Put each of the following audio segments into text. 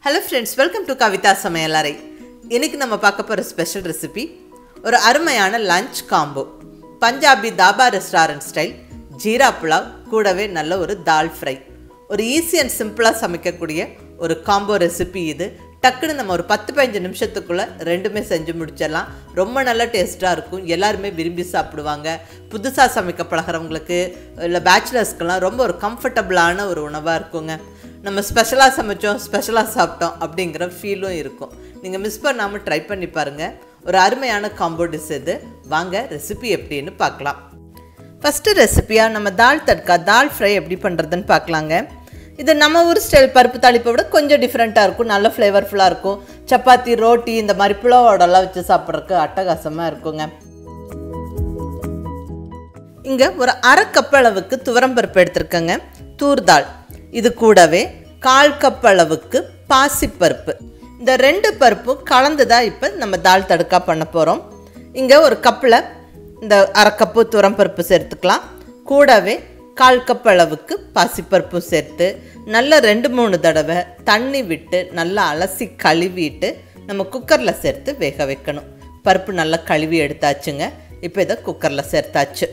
hello friends welcome to Kavitha சமையலறை இன்னைக்கு நம்ம பார்க்க போகிற ஸ்பெஷல் ரெசிபி ஒரு அருமையான lunch combo Punjabi dhaba restaurant style jeera pulao கூடவே நல்ல ஒரு தால் ஃப்ரை ஒரு ஈஸி அண்ட் சிம்பிளாக சமைக்கக்கூடிய ஒரு காம்போ ரெசிபி இது டக்குன்னு நம்ம ஒரு பத்து பதினஞ்சு நிமிஷத்துக்குள்ளே ரெண்டுமே செஞ்சு முடிச்சிடலாம் ரொம்ப நல்ல டேஸ்ட்டாக இருக்கும் எல்லாருமே விரும்பி சாப்பிடுவாங்க புதுசாக சமைக்க பழகிறவங்களுக்கு இல்லை பேச்சுலர்ஸ்க்கெல்லாம் ரொம்ப ஒரு கம்ஃபர்டபுளான ஒரு உணவாக இருக்குங்க நம்ம ஸ்பெஷலாக சமைச்சோம் ஸ்பெஷலாக சாப்பிட்டோம் அப்படிங்கிற ஃபீலும் இருக்கும் நீங்கள் மிஸ் பண்ணாமல் ட்ரை பண்ணி பாருங்கள் ஒரு அருமையான காம்போ டிஷ் இது வாங்க ரெசிபி எப்படின்னு பார்க்கலாம் ஃபஸ்ட்டு ரெசிபியாக நம்ம தால் தட்கா தால் ஃப்ரை எப்படி பண்ணுறதுன்னு பார்க்கலாங்க இது நம்ம ஊர் ஸ்டைல் பருப்பு தாளிப்பை விட கொஞ்சம் டிஃப்ரெண்ட்டாக இருக்கும் நல்ல ஃப்ளேவர்ஃபுல்லாக இருக்கும் சப்பாத்தி ரோட்டி இந்த மாதிரி புலாவோடலாம் வச்சு சாப்பிட்றதுக்கு அட்டகாசமாக இருக்குங்க இங்கே ஒரு அரை கப் அளவுக்கு துவரம்பருப்பு எடுத்திருக்கேங்க தூர்தால் இது கூடவே கால் கப் அளவுக்கு பாசிப்பருப்பு இந்த ரெண்டு பருப்பும் கலந்து தான் இப்போ நம்ம தால் தடுக்கா பண்ண போகிறோம் இங்கே ஒரு கப்பில் இந்த அரை கப்பு துவரம்பருப்பு சேர்த்துக்கலாம் கூடவே கால் கப் அளவுக்கு பாசிப்பருப்பும் சேர்த்து நல்லா ரெண்டு மூணு தடவை தண்ணி விட்டு நல்லா அலசி கழுவிட்டு நம்ம குக்கரில் சேர்த்து வேக வைக்கணும் பருப்பு நல்லா கழுவி எடுத்தாச்சுங்க இப்போ இதை குக்கரில் சேர்த்தாச்சு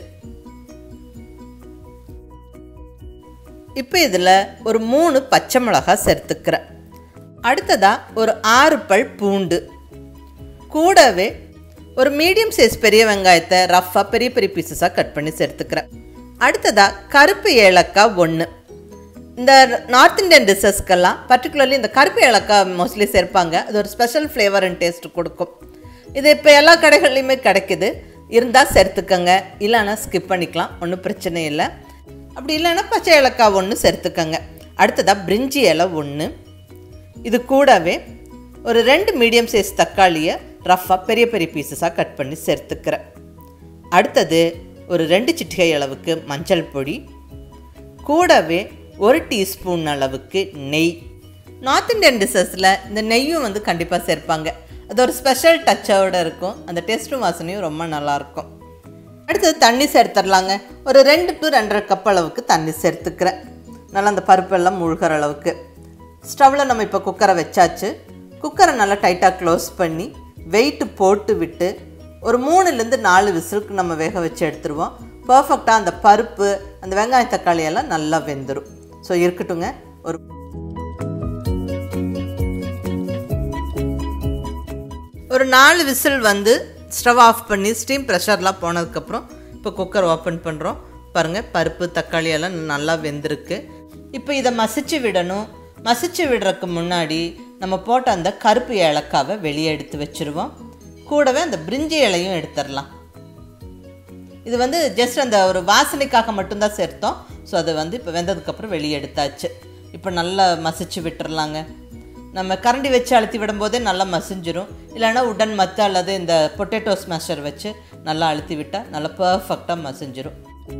இப்போ இதில் ஒரு மூணு பச்சை மிளகா சேர்த்துக்கிறேன் அடுத்ததாக ஒரு ஆறு பல் பூண்டு கூடவே ஒரு மீடியம் சைஸ் பெரிய வெங்காயத்தை ரஃப்பாக பெரிய பெரிய பீசஸாக கட் பண்ணி சேர்த்துக்கிறேன் அடுத்ததாக கருப்பு ஏலக்காய் ஒன்று இந்த நார்த் இந்தியன் டிஷ்ஷஸ்க்கெல்லாம் பர்டிகுலர்லி இந்த கருப்பு ஏலக்காய் மோஸ்ட்லி சேர்ப்பாங்க அது ஒரு ஸ்பெஷல் ஃப்ளேவர் அண்ட் டேஸ்ட் கொடுக்கும் இது இப்போ எல்லா கடைகள்லையுமே கிடைக்குது இருந்தால் சேர்த்துக்கங்க இல்லைன்னா ஸ்கிப் பண்ணிக்கலாம் ஒன்றும் பிரச்சனை இல்லை அப்படி இல்லைன்னா பச்சை ஏலக்காய் ஒன்று சேர்த்துக்கங்க அடுத்ததாக பிரிஞ்சி இலை ஒன்று இது கூடவே ஒரு ரெண்டு மீடியம் சைஸ் தக்காளியை ரஃப்பாக பெரிய பெரிய பீசஸாக கட் பண்ணி சேர்த்துக்கிறேன் அடுத்தது ஒரு ரெண்டு சிட்டிகை அளவுக்கு மஞ்சள் பொடி கூடவே ஒரு டீஸ்பூன் அளவுக்கு நெய் நார்த் இந்தியன் டிஷ்ஷஸில் இந்த நெய்யும் வந்து கண்டிப்பாக சேர்ப்பாங்க அது ஒரு ஸ்பெஷல் டச்சோடு இருக்கும் அந்த டேஸ்ட்டும் வாசனையும் ரொம்ப நல்லாயிருக்கும் அடுத்தது தண்ணி சேர்த்துடலாங்க ஒரு ரெண்டு டு ரெண்டரை கப் அளவுக்கு தண்ணி சேர்த்துக்கிறேன் நல்லா அந்த பருப்பெல்லாம் முழுகிற அளவுக்கு ஸ்டவ்வில் நம்ம இப்போ குக்கரை வச்சாச்சு குக்கரை நல்லா டைட்டாக க்ளோஸ் பண்ணி வெயிட்டு போட்டு விட்டு ஒரு மூணுலேருந்து நாலு விசிலுக்கு நம்ம வேக வச்சு எடுத்துருவோம் பர்ஃபெக்டாக அந்த பருப்பு அந்த வெங்காய தக்காளி எல்லாம் நல்லா வெந்துடும் ஸோ இருக்கட்டுங்க ஒரு ஒரு நாலு விசில் வந்து ஸ்டவ் ஆஃப் பண்ணி ஸ்டீம் ப்ரெஷர்லாம் போனதுக்கப்புறம் இப்போ குக்கர் ஓப்பன் பண்ணுறோம் பாருங்கள் பருப்பு தக்காளி எல்லாம் நல்லா வெந்திருக்கு இப்போ இதை மசிச்சு விடணும் மசிச்சு விடுறதுக்கு முன்னாடி நம்ம போட்ட அந்த கருப்பு ஏலக்காவை வெளியே எடுத்து வச்சுருவோம் கூடவே அந்த பிரிஞ்சி இலையும் எடுத்துடலாம் இது வந்து ஜஸ்ட் அந்த ஒரு வாசனைக்காக மட்டும்தான் சேர்த்தோம் ஸோ அது வந்து இப்போ வெந்ததுக்கப்புறம் வெளியே எடுத்தாச்சு இப்போ நல்லா மசிச்சு விட்டுறலாங்க நம்ம கரண்டி வச்சு அழுத்தி விடும்போதே நல்லா மசிஞ்சிரும் இல்லைன்னா உடன் மத்து அல்லது இந்த பொட்டேட்டோ ஸ்மாஷர் வச்சு நல்லா அழுத்தி விட்டால் நல்லா பர்ஃபெக்டாக மசிஞ்சிரும்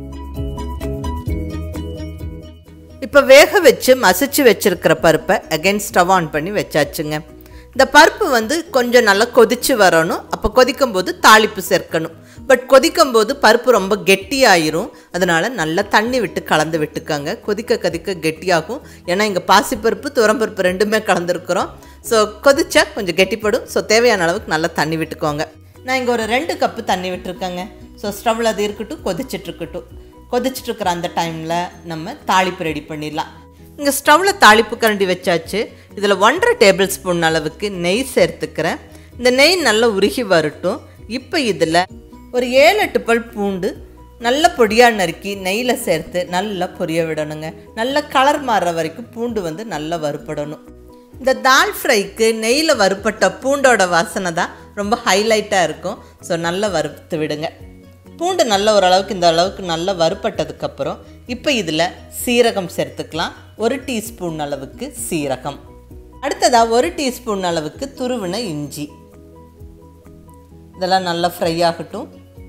இப்போ வேக வச்சு மசிச்சு வச்சுருக்கிற பருப்பை அகைன் ஸ்டவ் ஆன் பண்ணி வச்சாச்சுங்க இந்த பருப்பு வந்து கொஞ்சம் நல்லா கொதிச்சு வரணும் அப்போ கொதிக்கும் போது தாளிப்பு சேர்க்கணும் பட் கொதிக்கும் போது பருப்பு ரொம்ப கெட்டியாயிரும் அதனால் நல்லா தண்ணி விட்டு கலந்து விட்டுக்கோங்க கொதிக்க கொதிக்க கெட்டியாகும் ஏன்னா இங்கே பாசிப்பருப்பு துவரம்பருப்பு ரெண்டுமே கலந்துருக்குறோம் ஸோ கொதிச்சா கொஞ்சம் கெட்டிப்படும் ஸோ தேவையான அளவுக்கு நல்லா தண்ணி விட்டுக்கோங்க நான் இங்கே ஒரு ரெண்டு கப்பு தண்ணி விட்டுருக்கேங்க ஸோ ஸ்டவ்வில் அது இருக்கட்டும் கொதிச்சிட்ருக்கட்டும் கொதிச்சிட்ருக்கிற அந்த டைமில் நம்ம தாளிப்பு ரெடி பண்ணிடலாம் இங்கே ஸ்டவ்வில் தாளிப்பு கரண்டி வச்சாச்சு இதில் ஒன்றரை டேபிள் ஸ்பூன் அளவுக்கு நெய் சேர்த்துக்கிறேன் இந்த நெய் நல்லா உருகி வரட்டும் இப்போ இதில் ஒரு ஏழு எட்டு பல் பூண்டு நல்ல பொடியாக நறுக்கி நெய்யில் சேர்த்து நல்லா பொரிய விடணுங்க நல்ல கலர் மாறுற வரைக்கும் பூண்டு வந்து நல்லா வறுப்படணும் இந்த தால் ஃப்ரைக்கு நெய்யில் வறுப்பட்ட பூண்டோட வாசனை தான் ரொம்ப ஹைலைட்டாக இருக்கும் ஸோ நல்லா வறுத்து விடுங்க பூண்டு நல்ல ஓரளவுக்கு இந்த அளவுக்கு நல்லா வறுப்பட்டதுக்கப்புறம் இப்போ இதில் சீரகம் சேர்த்துக்கலாம் ஒரு டீஸ்பூன் அளவுக்கு சீரகம் அடுத்ததாக ஒரு டீஸ்பூன் அளவுக்கு துருவின இஞ்சி இதெல்லாம் நல்லா ஃப்ரை ஆகட்டும்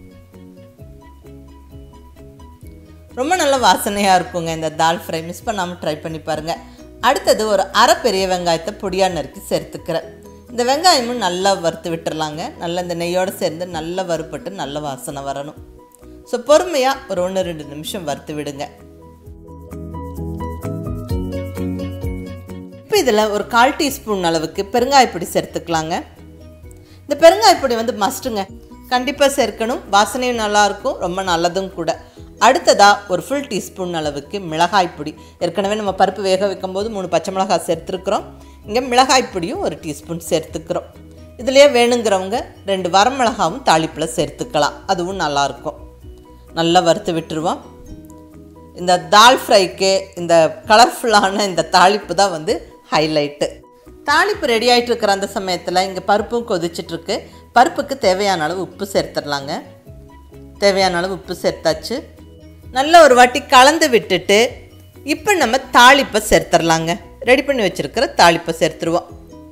ரொம்ப நல்ல வாசனையாக இருக்குங்க இந்த தால் ஃப்ரை மிஸ் பண்ணாமல் ட்ரை பண்ணி பாருங்கள் அடுத்தது ஒரு அரை பெரிய வெங்காயத்தை பொடியாக நறுக்கி சேர்த்துக்கிறேன் இந்த வெங்காயமும் நல்லா வறுத்து விட்டுறலாங்க நல்லா இந்த நெய்யோடு சேர்ந்து நல்லா வறுப்பட்டு நல்ல வாசனை வரணும் ஸோ பொறுமையாக ஒரு ஒன்று ரெண்டு நிமிஷம் வறுத்து விடுங்க இப்போ இதில் ஒரு கால் டீஸ்பூன் அளவுக்கு பெருங்காயப்பொடி சேர்த்துக்கலாங்க இந்த பெருங்காயப்பொடி வந்து மஸ்ட்டுங்க கண்டிப்பாக சேர்க்கணும் வாசனையும் நல்லாயிருக்கும் ரொம்ப நல்லதும் கூட அடுத்ததாக ஒரு ஃபுல் டீஸ்பூன் அளவுக்கு மிளகாய் பொடி ஏற்கனவே நம்ம பருப்பு வேக வைக்கும்போது மூணு பச்சை மிளகாய் சேர்த்துருக்குறோம் இங்கே மிளகாய் பொடியும் ஒரு டீஸ்பூன் சேர்த்துக்கிறோம் இதுலேயே வேணுங்கிறவங்க ரெண்டு வரமிளகாவும் தாளிப்பில் சேர்த்துக்கலாம் அதுவும் நல்லாயிருக்கும் நல்லா வறுத்து விட்டுருவோம் இந்த தால் ஃப்ரைக்கு இந்த கலர்ஃபுல்லான இந்த தாளிப்பு தான் வந்து ஹைலைட்டு தாளிப்பு ரெடி ஆகிட்டு இருக்கிற அந்த சமயத்தில் இங்கே பருப்பும் கொதிச்சிட்ருக்கு பருப்புக்கு தேவையான அளவு உப்பு சேர்த்துடலாங்க தேவையான அளவு உப்பு சேர்த்தாச்சு நல்ல ஒரு வாட்டி கலந்து விட்டுட்டு இப்போ நம்ம தாளிப்பை சேர்த்துடலாங்க ரெடி பண்ணி வச்சுருக்கிற தாளிப்பை சேர்த்துருவோம்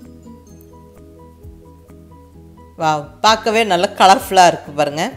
வா பார்க்கவே நல்லா கலர்ஃபுல்லாக இருக்குது பாருங்கள்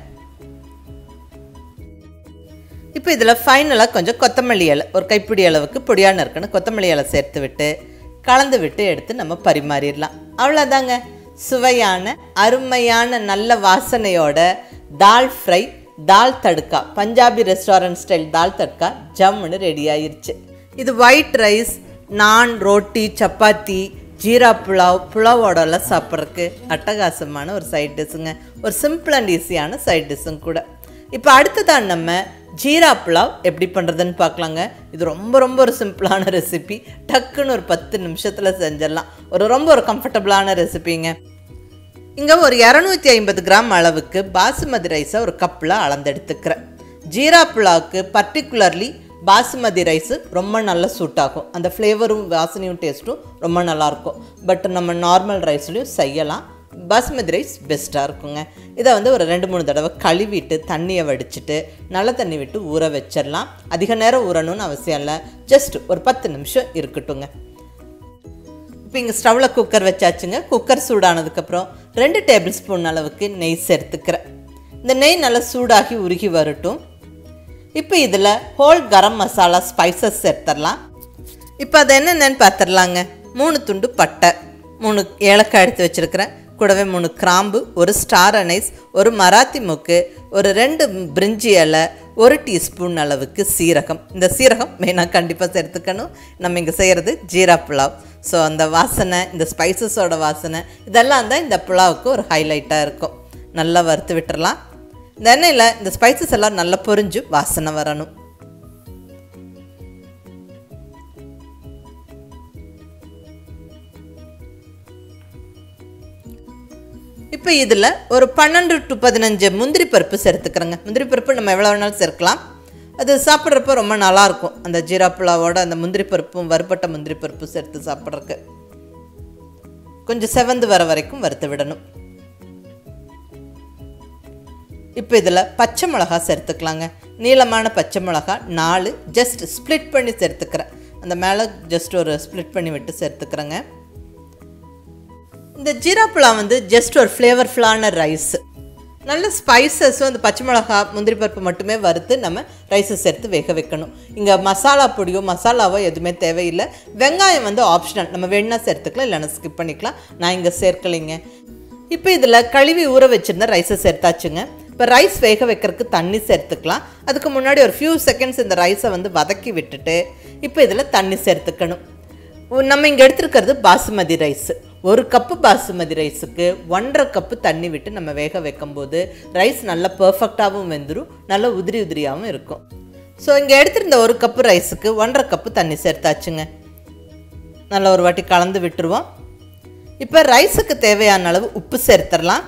இப்போ இதில் ஃபைனலாக கொஞ்சம் கொத்தமல்லி இலை ஒரு கைப்பிடி அளவுக்கு பொடியான இருக்குன்னு கொத்தமல்லி இலை சேர்த்து விட்டு கலந்து விட்டு எடுத்து நம்ம பரிமாறிடலாம் அவ்வளோதாங்க சுவையான அருமையான நல்ல வாசனையோட dal fry dal tadka Punjabi restaurant style dal tadka ஜம்முன்னு ரெடி ஆயிருச்சு இது ஒயிட் ரைஸ் நான் ரோட்டி சப்பாத்தி ஜீரா புலாவ் புலாவோடலாம் சாப்பிட்றதுக்கு அட்டகாசமான ஒரு சைட் டிஷ்ஷுங்க ஒரு சிம்பிள் அண்ட் ஈஸியான சைட் டிஷ்ஷும் கூட இப்போ அடுத்ததான் நம்ம ஜீரா புலாவ் எப்படி பண்ணுறதுன்னு பார்க்கலாங்க இது ரொம்ப ரொம்ப ஒரு சிம்பிளான ரெசிபி டக்குன்னு ஒரு பத்து நிமிஷத்தில் செஞ்சிடலாம் ஒரு ரொம்ப ஒரு கம்ஃபர்டபுளான ரெசிபிங்க இங்கே ஒரு இரநூத்தி ஐம்பது கிராம் அளவுக்கு பாசுமதி ரைஸை ஒரு கப்பில் அளந்தெடுத்துக்கிறேன் ஜீரா புலாவுக்கு பர்டிகுலர்லி பாசுமதி ரைஸு ரொம்ப நல்லா சூட் ஆகும் அந்த ஃப்ளேவரும் வாசனையும் டேஸ்ட்டும் ரொம்ப நல்லாயிருக்கும் பட் நம்ம நார்மல் ரைஸ்லையும் செய்யலாம் பாஸ்மதி ரைஸ் பெஸ்ட்டாக இருக்குங்க இதை வந்து ஒரு ரெண்டு மூணு தடவை கழுவிட்டு தண்ணியை வடிச்சிட்டு நல்ல தண்ணி விட்டு ஊற வச்சிடலாம் அதிக நேரம் ஊறணும்னு அவசியம் இல்லை ஜஸ்ட் ஒரு பத்து நிமிஷம் இருக்கட்டுங்க இப்போ இங்கே ஸ்டவ்வில் குக்கர் வச்சாச்சுங்க குக்கர் சூடானதுக்கப்புறம் ரெண்டு டேபிள் ஸ்பூன் அளவுக்கு நெய் சேர்த்துக்கிறேன் இந்த நெய் நல்லா சூடாகி உருகி வரட்டும் இப்போ இதில் ஹோல் கரம் மசாலா ஸ்பைசஸ் சேர்த்துடலாம் இப்போ அது என்னென்னு பார்த்துடலாங்க மூணு துண்டு பட்டை மூணு ஏலக்காய் எடுத்து வச்சுருக்கிறேன் கூடவே மூணு கிராம்பு ஒரு ஸ்டார் அனைஸ் ஒரு மராத்தி முக்கு ஒரு ரெண்டு பிரிஞ்சி இலை ஒரு டீஸ்பூன் அளவுக்கு சீரகம் இந்த சீரகம் மெயினாக கண்டிப்பாக சேர்த்துக்கணும் நம்ம இங்கே செய்கிறது ஜீரா புலாவ் ஸோ அந்த வாசனை இந்த ஸ்பைசஸோட வாசனை இதெல்லாம் தான் இந்த புலாவுக்கு ஒரு ஹைலைட்டாக இருக்கும் நல்லா வறுத்து விட்டுறலாம் இந்த எண்ணெயில் இந்த ஸ்பைசஸ் எல்லாம் நல்லா பொரிஞ்சு வாசனை வரணும் இப்போ இதில் ஒரு பன்னெண்டு டு பதினஞ்சு முந்திரி பருப்பு சேர்த்துக்கிறேங்க முந்திரி பருப்பு நம்ம எவ்வளோ வேணாலும் சேர்க்கலாம் அது சாப்பிட்றப்ப ரொம்ப நல்லாயிருக்கும் அந்த ஜீரா புலாவோட அந்த முந்திரி பருப்பும் வறுப்பட்ட முந்திரி பருப்பும் சேர்த்து சாப்பிட்றதுக்கு கொஞ்சம் செவந்து வர வரைக்கும் வறுத்து விடணும் இப்போ இதில் பச்சை மிளகா சேர்த்துக்கலாங்க நீளமான பச்சை மிளகா நாலு ஜஸ்ட் ஸ்ப்ளிட் பண்ணி சேர்த்துக்கிறேன் அந்த மேலே ஜஸ்ட் ஒரு ஸ்ப்ளிட் பண்ணி விட்டு சேர்த்துக்கிறேங்க இந்த ஜீரா புலாவ் வந்து ஜஸ்ட் ஒரு ஃப்ளேவர்ஃபுல்லான ரைஸ் நல்ல ஸ்பைசஸும் அந்த பச்சை மிளகா முந்திரி பருப்பு மட்டுமே வறுத்து நம்ம ரைஸை சேர்த்து வேக வைக்கணும் இங்கே மசாலா பொடியோ மசாலாவோ எதுவுமே தேவையில்லை வெங்காயம் வந்து ஆப்ஷனல் நம்ம வேணா சேர்த்துக்கலாம் இல்லைன்னா ஸ்கிப் பண்ணிக்கலாம் நான் இங்கே சேர்க்கலைங்க இப்போ இதில் கழுவி ஊற வச்சுருந்த ரைஸை சேர்த்தாச்சுங்க இப்போ ரைஸ் வேக வைக்கிறதுக்கு தண்ணி சேர்த்துக்கலாம் அதுக்கு முன்னாடி ஒரு ஃபியூ செகண்ட்ஸ் இந்த ரைஸை வந்து வதக்கி விட்டுட்டு இப்போ இதில் தண்ணி சேர்த்துக்கணும் நம்ம இங்கே எடுத்துருக்கிறது பாசுமதி ரைஸ் ஒரு கப்பு பாசுமதி ரைஸுக்கு ஒன்றரை கப்பு தண்ணி விட்டு நம்ம வேக வைக்கும்போது ரைஸ் நல்லா பர்ஃபெக்டாகவும் வெந்துடும் நல்லா உதிரி உதிரியாகவும் இருக்கும் ஸோ இங்கே எடுத்திருந்த ஒரு கப்பு ரைஸுக்கு ஒன்றரை கப்பு தண்ணி சேர்த்தாச்சுங்க நல்லா ஒரு வாட்டி கலந்து விட்டுருவோம் இப்போ ரைஸுக்கு தேவையான அளவு உப்பு சேர்த்துடலாம்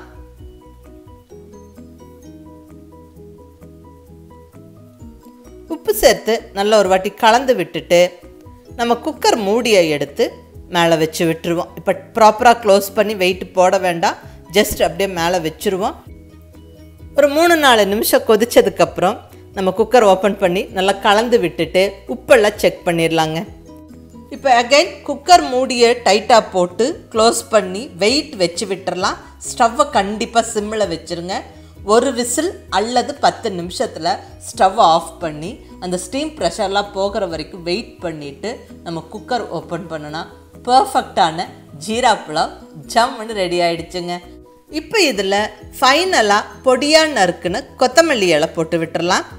உப்பு சேர்த்து நல்லா ஒரு வாட்டி கலந்து விட்டுட்டு நம்ம குக்கர் மூடியை எடுத்து மேலே வச்சு விட்டுருவோம் இப்போ ப்ராப்பராக க்ளோஸ் பண்ணி வெயிட் போட வேண்டாம் ஜஸ்ட் அப்படியே மேலே வச்சுருவோம் ஒரு மூணு நாலு நிமிஷம் கொதிச்சதுக்கப்புறம் நம்ம குக்கர் ஓப்பன் பண்ணி நல்லா கலந்து விட்டுட்டு உப்பெல்லாம் செக் பண்ணிடலாங்க இப்போ அகைன் குக்கர் மூடியை டைட்டாக போட்டு க்ளோஸ் பண்ணி வெயிட் வச்சு விட்டுறலாம் ஸ்டவ்வை கண்டிப்பாக சிம்மில் வச்சுருங்க ஒரு விசில் அல்லது பத்து நிமிஷத்தில் ஸ்டவ் ஆஃப் பண்ணி அந்த ஸ்டீம் ப்ரெஷர்லாம் போகிற வரைக்கும் வெயிட் பண்ணிவிட்டு நம்ம குக்கர் ஓப்பன் பண்ணோன்னா பர்ஃபெக்டான ஜீரா புலாவ் ஜம்முன்னு ரெடி ஆயிடுச்சுங்க இப்போ இதில் ஃபைனலாக பொடியாக நறுக்குன்னு கொத்தமல்லி இலை போட்டு விட்டுறலாம்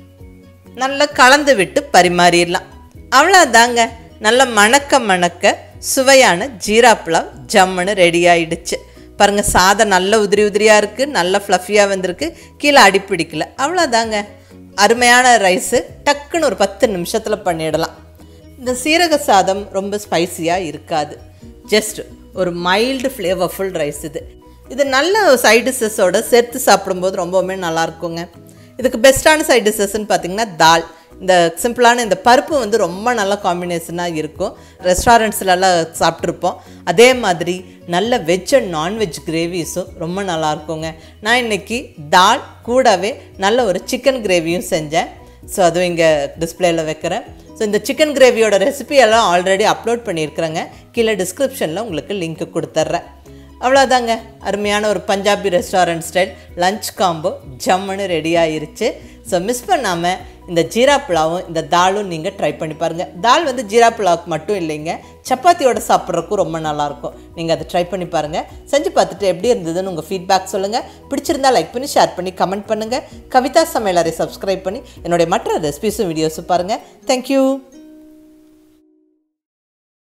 நல்லா கலந்து விட்டு பரிமாறிடலாம் அவ்வளோதாங்க நல்ல மணக்க மணக்க சுவையான ஜீரா புலாவ் ஜம்முன்னு ரெடி ஆயிடுச்சு பாருங்கள் சாதம் நல்ல உதிரி உதிரியாக இருக்குது நல்ல ஃப்ளஃபியாக வந்திருக்கு கீழே அடி பிடிக்கல அவ்வளோதாங்க அருமையான ரைஸு டக்குன்னு ஒரு பத்து நிமிஷத்தில் பண்ணிடலாம் இந்த சீரக சாதம் ரொம்ப ஸ்பைசியாக இருக்காது ஜஸ்ட் ஒரு மைல்டு ஃப்ளேவர்ஃபுல் ரைஸ் இது இது நல்ல சைட் டிஷ்ஷஸோட சேர்த்து சாப்பிடும்போது ரொம்பவுமே நல்லா இருக்குங்க இதுக்கு பெஸ்ட்டான சைட் டிஷ்ஷஸ்ன்னு பார்த்தீங்கன்னா தால் இந்த சிம்பிளான இந்த பருப்பு வந்து ரொம்ப நல்ல காம்பினேஷனாக இருக்கும் ரெஸ்டாரண்ட்ஸ்லலாம் சாப்பிட்ருப்போம் அதே மாதிரி நல்ல வெஜ் அண்ட் நான்வெஜ் கிரேவிஸும் ரொம்ப நல்லா இருக்குங்க நான் இன்னைக்கு தால் கூடவே நல்ல ஒரு சிக்கன் கிரேவியும் செஞ்சேன் ஸோ அதுவும் இங்கே டிஸ்பிளேயில் வைக்கிறேன் ஸோ இந்த சிக்கன் கிரேவியோட ரெசிபி எல்லாம் ஆல்ரெடி அப்லோட் பண்ணியிருக்கிறேங்க கீழே டிஸ்கிரிப்ஷனில் உங்களுக்கு லிங்க் கொடுத்துட்றேன் அவ்வளோதாங்க அருமையான ஒரு Punjabi restaurant style lunch combo ஜம்முன்னு ரெடி ஆயிருச்சு ஸோ மிஸ் பண்ணாமல் இந்த ஜீரா புலாவும் இந்த தாலும் நீங்கள் ட்ரை பண்ணி பாருங்கள் தால் வந்து ஜீரா புலாவுக்கு மட்டும் இல்லைங்க சப்பாத்தியோட சாப்பிட்றதுக்கும் ரொம்ப நல்லாயிருக்கும் நீங்கள் அதை ட்ரை பண்ணி பாருங்கள் செஞ்சு பார்த்துட்டு எப்படி இருந்ததுன்னு உங்கள் ஃபீட்பேக் சொல்லுங்கள் பிடிச்சிருந்தா லைக் பண்ணி ஷேர் பண்ணி கமெண்ட் பண்ணுங்கள் கவிதா சமையலரை சப்ஸ்கிரைப் பண்ணி என்னுடைய மற்ற ரெசிபிஸும் வீடியோஸும் பாருங்கள் தேங்க்யூ